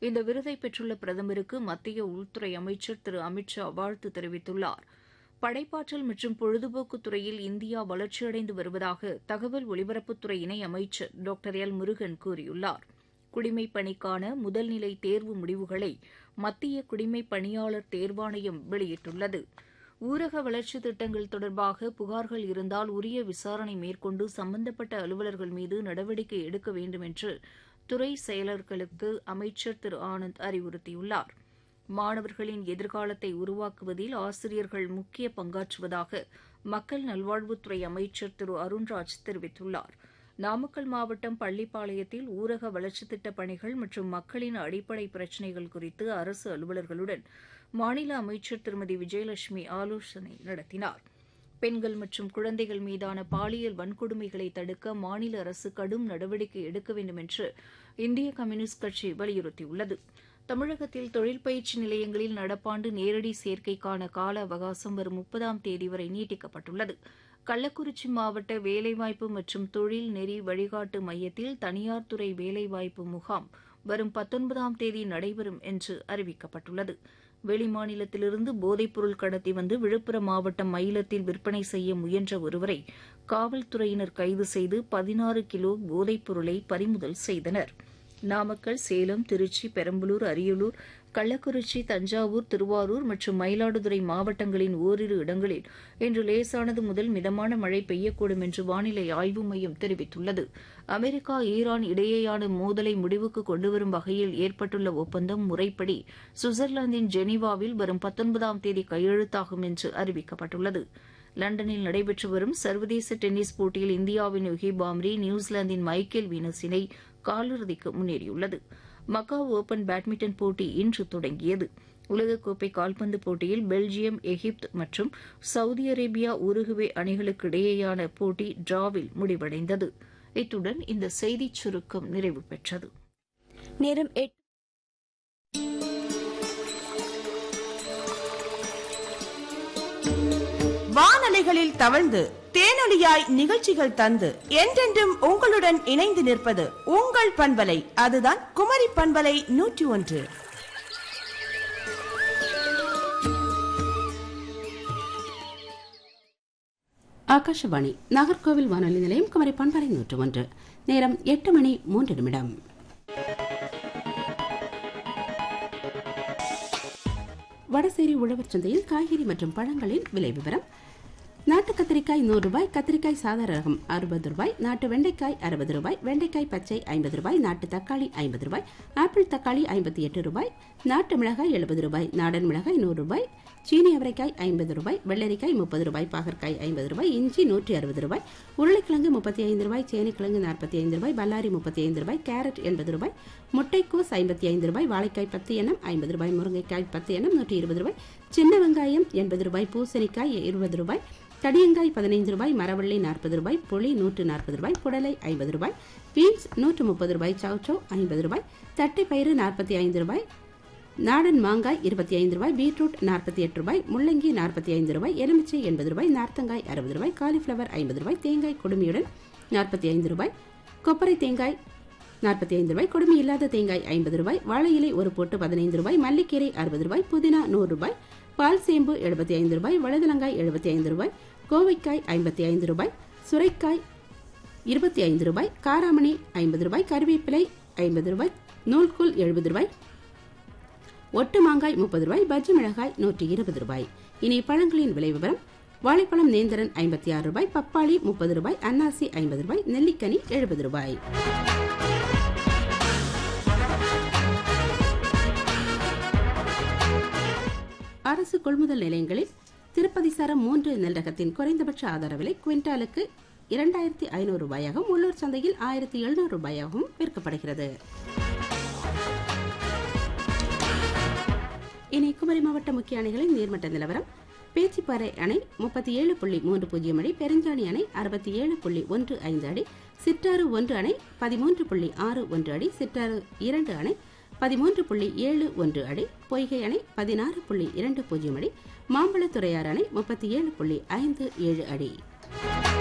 இந்த விருதை பெற்றுள்ள பிரதமருக்கு மத்திய உள்துறை அமைச்சர் திரு அமித் ஷா வாழ்த்து தெரிவித்துள்ளார் படைப்பாற்றல் மற்றும் பொழுதுபோக்கு துறையில் இந்தியா வளர்ச்சியடைந்து வருவதாக தகவல் ஒலிபரப்புத்துறை இணை அமைச்சர் டாக்டர் எல் முருகன் கூறியுள்ளார் குடிமைப் பணிக்கான முதல்நிலை தேர்வு முடிவுகளை மத்திய குடிமைப் பணியாளர் தேர்வாணையம் வெளியிட்டுள்ளது ஊரக வளர்ச்சி திட்டங்கள் தொடர்பாக புகார்கள் இருந்தால் உரிய விசாரணை மேற்கொண்டு சம்பந்தப்பட்ட அலுவலர்கள் மீது நடவடிக்கை எடுக்க வேண்டும் என்று துறை செயலர்களுக்கு அமைச்சர் திரு ஆனந்த் அறிவுறுத்தியுள்ளார் மாணவர்களின் எதிர்காலத்தை உருவாக்குவதில் ஆசிரியர்கள் முக்கிய பங்காற்றுவதாக மக்கள் நல்வாழ்வுத்துறை அமைச்சர் திரு அருண்ராஜ் தெரிவித்துள்ளார் நாமக்கல் மாவட்டம் பள்ளிப்பாளையத்தில் ஊரக வளர்ச்சித் திட்டப் பணிகள் மற்றும் மக்களின் அடிப்படை பிரச்சினைகள் குறித்து அரசு அலுவலர்களுடன் மாநில அமைச்சர் திருமதி விஜயலட்சுமி ஆலோசனை நடத்தினார் பெண்கள் மற்றும் குழந்தைகள் மீதான பாலியல் வன்கொடுமைகளை தடுக்க மாநில அரசு கடும் நடவடிக்கை எடுக்க வேண்டும் என்று இந்திய கம்யூனிஸ்ட் கட்சி வலியுறுத்தியுள்ளது தமிழகத்தில் தொழில் பயிற்சி நிலையங்களில் நடப்பாண்டு நேரடி சேர்க்கைக்கான கால அவகாசம் வரும் முப்பதாம் தேதி வரை நீட்டிக்கப்பட்டுள்ளது கள்ளக்குறிச்சி மாவட்ட வேலைவாய்ப்பு மற்றும் தொழில் நெறி வழிகாட்டு மையத்தில் தனியார் துறை வேலைவாய்ப்பு முகாம் வரும் பத்தொன்பதாம் தேதி நடைபெறும் என்று அறிவிக்கப்பட்டுள்ளது வெளிமாநிலத்திலிருந்து போதைப்பொருள் கடத்தி வந்து விழுப்புரம் மாவட்டம் மயிலத்தில் விற்பனை செய்ய முயன்ற ஒருவரை காவல்துறையினர் கைது செய்து பதினாறு கிலோ போதைப்பொருளை பறிமுதல் செய்தனர் நாமக்கல் சேலம் திருச்சி பெரம்பலூர் அரியலூர் கள்ளக்குறிச்சி தஞ்சாவூர் திருவாரூர் மற்றும் மயிலாடுதுறை மாவட்டங்களின் ஓரிரு இடங்களில் இன்று லேசானது முதல் மிதமான மழை பெய்யக்கூடும் என்று வானிலை ஆய்வு மையம் தெரிவித்துள்ளது அமெரிக்கா ஈரான் இடையேயான மோதலை முடிவுக்கு கொண்டுவரும் வகையில் ஏற்பட்டுள்ள ஒப்பந்தம் முறைப்படி சுவிட்சர்லாந்தின் ஜெனீவாவில் வரும் பத்தொன்பதாம் தேதி கையெழுத்தாகும் என்று அறிவிக்கப்பட்டுள்ளது லண்டனில் நடைபெற்று வரும் சர்வதேச டென்னிஸ் போட்டியில் இந்தியாவின் யுகி பாம்ரி நியூசிலாந்தின் மைக்கேல் வீனஸ் இணை காலிறுதிக்கு முன்னேறியுள்ளது மக்காவ் ஓபன் பேட்மிண்டன் போட்டி இன்று தொடங்கியது உலகக்கோப்பை கால்பந்து போட்டியில் பெல்ஜியம் எகிப்து மற்றும் சவுதி அரேபியா உருகுவே அணிகளுக்கு இடையேயான போட்டி டிராவில் முடிவடைந்தது இத்துடன் இந்த செய்திச் சுருக்கம் நிறைவு பெற்றது நேரம் எட்டு வானலைகளில் தவழ்ந்து தேனொலியாய் நிகழ்ச்சிகள் தந்து என்றென்றும் உங்களுடன் இணைந்து நிற்பது உங்கள் பண்பலை அதுதான் குமரி பண்பலை நூற்றி ஒன்று ஆகாஷவாணி நாகர்கோவில் வானொலி நிலையம் குமரி பண்பலை நூற்று ஒன்று நேரம் எட்டு மணி மூன்று நிமிடம் வடசேரி உழவர் சந்தையில் காய்கறி மற்றும் பழங்களின் விலை விவரம் நாட்டு கத்திரிக்காய் நூறு ரூபாய் கத்திரிக்காய் சாதாரண ரகம் அறுபது ரூபாய் நாட்டு வெண்டைக்காய் அறுபது ரூபாய் வெண்டைக்காய் பச்சை ஐம்பது ரூபாய் நாட்டு தக்காளி ஐம்பது ரூபாய் ஆப்பிள் தக்காளி ஐம்பத்தி எட்டு ரூபாய் நாட்டு மிளகாய் எழுபது ரூபாய் நாடன் மிளகாய் நூறு ரூபாய் சீனி அவரைக்காய் ஐம்பது ரூபாய் வெள்ளரிக்காய் முப்பது ரூபாய் பாகற்காய் ஐம்பது ரூபாய் இஞ்சி நூற்றி அறுபது ரூபாய் உருளைக்கிழங்கு முப்பத்தி ஐந்து ரூபாய் சேனைக்கிழங்கு நாற்பத்தி ஐந்து ரூபாய் பல்லாரி முப்பத்தி ஐந்து ரூபாய் கேரட் எண்பது ரூபாய் முட்டைக்கோஸ் ஐம்பத்தி ஐந்து ரூபாய் வாழைக்காய் பத்து எண்ணம் ஐம்பது ரூபாய் முருங்கைக்காய் பத்து எண்ணம் நூற்றி இருபது ரூபாய் சின்ன வெங்காயம் எண்பது ரூபாய் பூசணிக்காய் இருபது ரூபாய் தடியங்காய் பதினைந்து ரூபாய் மரவள்ளி நாற்பது ரூபாய் புளி நூற்று நாற்பது ரூபாய் புடலை ஐம்பது ரூபாய் பீன்ஸ் நூற்று முப்பது ரூபாய் சவுச்சோ ஐம்பது ரூபாய் தட்டைப்பயிறு நாற்பத்தி ஐந்து ரூபாய் நாடன் மாங்காய் இருபத்தி ஐந்து ரூபாய் பீட்ரூட் நாற்பத்தி எட்டு ரூபாய் முள்ளங்கி நாற்பத்தி ஐந்து ரூபாய் எலுமிச்சை எண்பது ரூபாய் நார்த்தங்காய் அறுபது ரூபாய் காலிஃப்ளவர் ஐம்பது ரூபாய் தேங்காய் குடுமியுடன் நாற்பத்தி ஐந்து ரூபாய் கொப்பரை தேங்காய் நாற்பத்தி ஐந்து ரூபாய் கொடுமை இல்லாத தேங்காய் ஐம்பது ரூபாய் வாழை இலை ஒரு போட்டு பதினைந்து ரூபாய் மல்லிக்கீரை அறுபது ரூபாய் புதினா நூறு ரூபாய் பால் சேம்பு எழுபத்தி ஐந்து ரூபாய் வழுதலங்காய் எழுபத்தி ஐந்து ரூபாய் கோவைக்காய் ஐம்பத்தி ஐந்து ரூபாய் சுரைக்காய் இருபத்தி ஐந்து ரூபாய் காராமணி ஐம்பது ரூபாய் கருவேப்பிலை ஐம்பது ரூபாய் நூல்கூல் எழுபது ரூபாய் ஒட்டு மாங்காய் முப்பது ரூபாய் பஜ்ஜி மிளகாய் நூற்றி இருபது ரூபாய் இனி பழங்களின் விலை விவரம் வாழைப்பழம் நேந்திரன் ஐம்பத்தி ஆறு ரூபாய் பப்பாளி முப்பது ரூபாய் அன்னாசி ஐம்பது ரூபாய் நெல்லிக்கனி எழுபது ரூபாய் அரசு கொள்முதல் நிலையங்களில் திருப்பதி சரம் மூன்று நெல் ரகத்தின் குறைந்தபட்ச ஆதார விலை குவிண்டாலுக்கு இரண்டாயிரத்தி ஐநூறு ரூபாயாகவும் உள்ளூர் சந்தையில் ஆயிரத்தி எழுநூறு ரூபாயாகவும் விற்கப்படுகிறது இனி குமரி மாவட்ட முக்கிய அணைகளின் நீர்மட்ட நிலவரம் பேச்சிப்பாறை அணை முப்பத்தி ஏழு புள்ளி மூன்று பூஜ்ஜியம் அடி பெருஞ்சாணி அணை அறுபத்தி ஏழு புள்ளி ஒன்று ஐந்து அடி சிற்றாறு ஒன்று அணை பதிமூன்று புள்ளி ஆறு ஒன்று அடி சிற்றாறு இரண்டு அணை பதிமூன்று புள்ளி ஏழு ஒன்று அடி பொய்கை அணை பதினாறு புள்ளி இரண்டு பூஜ்ஜியம் அடி மாம்பழத்துறையார் அணை முப்பத்தி ஏழு புள்ளி ஐந்து ஏழு அடி